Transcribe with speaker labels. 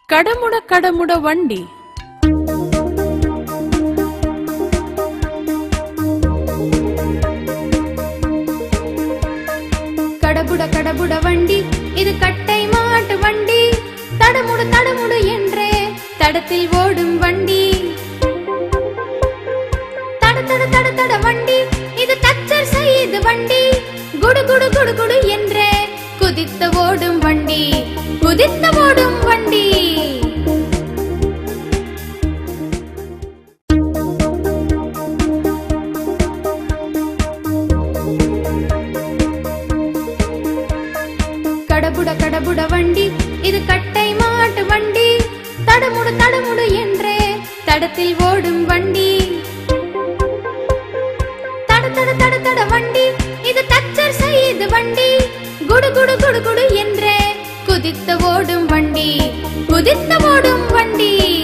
Speaker 1: கடமுட கடமுட வண்டி
Speaker 2: கடபுட கடபுட வண்டி இது கட்டை மாட்டு வண்டி தடமுடு தடமுடு என்றே தடத்தில் ஓடும் வண்டி தட தட தட தட வண்டி இது தச்சர் செய்து வண்டி குடு குடு குடு குடு என்றே குதித்த ஓடும் வண்டி குதித்த ஓடும் வண்டி கடபுட கடபுட வண்டி இது கட்டை மாட்டு வண்டி தடமுடு தடமுடு என்றே தடத்தில் ஓடும் வண்டி தட தட தட தட வண்டி இது தச்சர் செய்து வண்டி குடு குடு குடு குடு என்றே குதித்த ஓடும் வண்டி குதித்த ஓடும் வண்டி